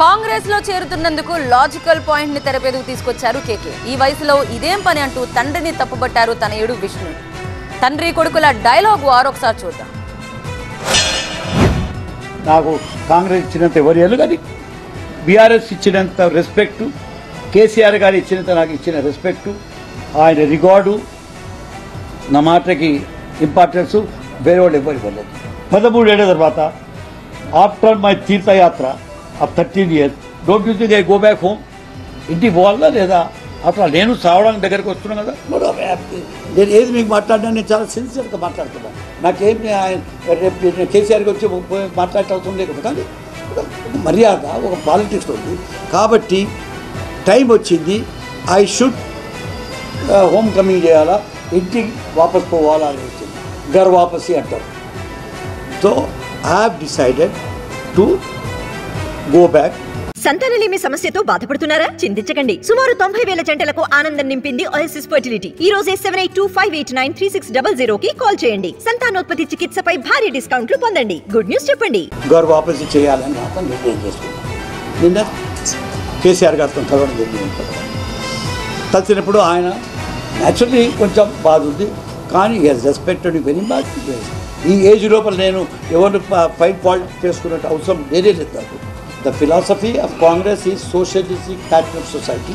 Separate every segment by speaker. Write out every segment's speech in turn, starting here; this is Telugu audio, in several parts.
Speaker 1: కాంగ్రెస్ లో చేరుతున్నందుకు లాజికల్ పాయింట్ ని తెరపేదకు తీసుకొచ్చారు కేకే ఈ వయసులో ఇదేం పని అంటూ తండ్రిని తప్పుపట్టారు తనయుడు విష్ణు తండ్రి కొడుకుల డైలాగ్ వారొకసారి చూద్దాం
Speaker 2: నాకు కాంగ్రెస్ ఇచ్చినంత ఎవరు కానీ బీఆర్ఎస్ ఇచ్చినంత రెస్పెక్టు కేసీఆర్ గారు ఇచ్చినంత నాకు ఇచ్చిన రెస్పెక్టు ఆయన రికార్డు నా మాటకి ఇంపార్టెన్స్ వేరే వాళ్ళు ఎవరు ఇవ్వలేదు పదమూడేళ్ల తర్వాత ఆఫ్టర్ మై తీర్థయాత్ర of thirteen years don't you think I go back home ఇంటికి పోవాలా లేదా అట్లా నేను సావడానికి దగ్గరికి వస్తున్నాను కదా మరి నేను ఏది మీకు మాట్లాడినా నేను చాలా సిన్సియర్గా మాట్లాడుతున్నాను నాకేం నే- ఆయన రేపు నేను కేసీఆర్కి వచ్చి పోయి మాట్లాడే అవసరం లేదు కదా కానీ ఒక మర్యాద ఒక పాలిటిక్స్ ఉంది కాబట్టి టైం వచ్చింది ఐ షుడ్ హోమ్ కమింగ్ చేయాలా ఇంటికి వాపస్ పోవాలా అని వచ్చింది గర్ వాపసి అంటారు so I have decided to go back
Speaker 3: సంతానలేమి సమస్యతో బాధపడుతున్నారా చింతించకండి సుమారు తొంభై వేల జంటలకు ఆనందం నింపింది ఓఎస్ఎస్ ఫర్టిలిటీ ఈ రోజే seven eight two five eight nine three six double zero కి కాల్ చేయండి సంతానోత్పత్తి చికిత్సపై భారీ డిస్కౌంట్లు పొందండి గుడ్ న్యూస్ చెప్పండి
Speaker 2: గౌరవ వాపసు చేయాలని మాత్రం నిర్ణయం చేసుకున్నాను నిన్న కేసీఆర్ గారితో కలవడం జరిగింది కలిసినప్పుడు ఆయన న్యాచురల్లీ కొంచెం బాధ ఉంది కానీ హెస్ రెస్పెక్టెడ్ వెరీ మచ్ ఈ ఏజ్ లోపల నేను ఎవరు ఫైట్ పాయింట్ చేసుకునే అవసరం లేనే లేదు నాకు the philosophy of Congress is socialistic pattern of society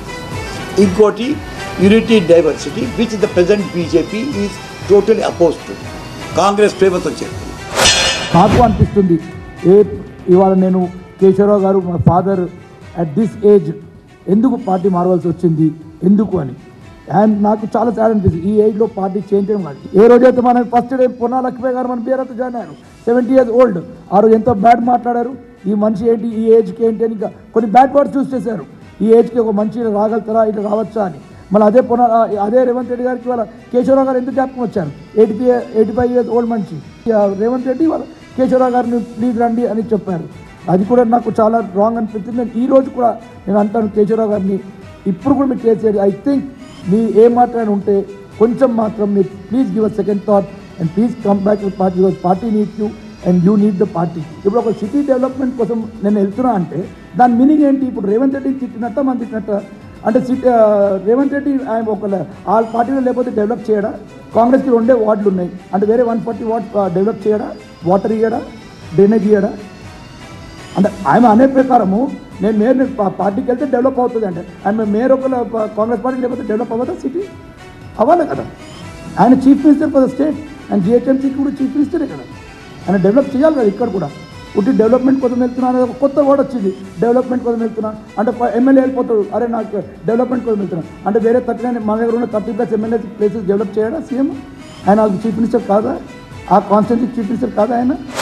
Speaker 2: ఇంకోటి unity diversity which the present BJP is totally oppose to Congress ప్రేమతో చెప్తుంది
Speaker 4: నాకు అనిపిస్తుంది ఏ ఇవాళ నేను కేశవరావు గారు మా ఫాదర్ అట్ దిస్ ఏజ్ ఎందుకు పార్టీ మారవలసి వచ్చింది ఎందుకు అని అండ్ నాకు చాలా సాడ్ అనిపిస్తుంది ఈ ఏజ్లో పార్టీ చేంజ్ చేయడం కాదు ఏ రోజైతే మన ఫస్ట్ డే పొన్నా లక్ష్మీ గారు మన బీఆర్ఎస్ జాయిన్ అయ్యారు సెవెంటీ ఇయర్స్ ఓల్డ్ ఆ రోజు ఎంతో బ్యాడ్ మాట్లాడారు ఈ మనిషి ఏంటి ఈ ఏజ్కి ఏంటి అని ఇంకా కొన్ని బ్యాడ్ వర్డ్స్ చూస్ చేశారు ఈ ఏజ్కి ఒక మంచి రాగలుగుతారా ఇట్లా రావచ్చా అని మళ్ళీ అదే పున అదే రేవంత్ రెడ్డి గారికి వాళ్ళ కేశవరావు గారు ఎందుకు జ్ఞాపకం వచ్చారు eighty eighty five years old మనిషి ఆ రేవంత్ రెడ్డి వాళ్ళ కేశవరావు గారిని ప్లీజ్ రండి అని చెప్పారు అది కూడా నాకు చాలా రాంగ్ అనిపించింది నేను ఈ రోజు కూడా నేను అంటాను కేశవరావు గారిని ఇప్పుడు కూడా మీరు కేసీఆర్ ఐ థింక్ మీ ఏ మాట్లాడి ఉంటే కొంచెం మాత్రం మీరు please give a second thought and please come back with party because party need you and you need the party ఇప్పుడు ఒక సిటీ డెవలప్మెంట్ కోసం నేను వెళ్తున్నా అంటే దాని మీనింగ్ ఏంటి ఇప్పుడు రేవంత్ రెడ్డి తిట్టినట్ట మనం తిట్టినట్ట అంటే సిటీ ఆ, రేవంత్ రెడ్డి ఆయన ఒక ఆ పార్టీలో లేకపోతే డెవలప్ చేయడా కాంగ్రెస్కి రెండే వార్డులు ఉన్నాయి అంటే వేరే వన్ ఫార్టీ వార్డ్ డెవలప్ చేయడా వాటర్ ఇయ్యడా డ్రైనేజ్ ఇయ్యడా అంటే ఆయన అనే ప్రకారము నేను మేయర్ పార్టీకి వెళ్తే డెవలప్ అవుతుంది అంటే ఆయన మేయర్ ఒక కాంగ్రెస్ పార్టీ లేకపోతే డెవలప్ అవ్వదా సిటీ అవ్వాలి కదా ఆయన chief minister for the state and జిహెచ్ఎంసీకి కూడా చీఫ్ మినిస్టరే కదా ఆయన డెవలప్ చేయాలి కదా ఇక్కడ కూడా ఉట్టి డెవలప్మెంట్ కోసం వెళ్తున్నా అనేది ఒక కొత్త వర్డ్ వచ్చింది డెవలప్మెంట్ కోసం వెళ్తున్నా అంటే ఎమ్మెల్యే వెళ్ళిపోతాడు అరే నాకు డెవలప్మెంట్ కోసం వెళ్తున్నా అంటే వేరే థర్టీ నైన్ మన దగ్గర ఉన్న thirty plus MLA places develop చేయడా సీఎం ఆయన చీఫ్ మినిస్టర్ కాదా ఆ కాన్స్టిట్యూన్సీ చీఫ్ మినిస్టర్ కాదా ఆయన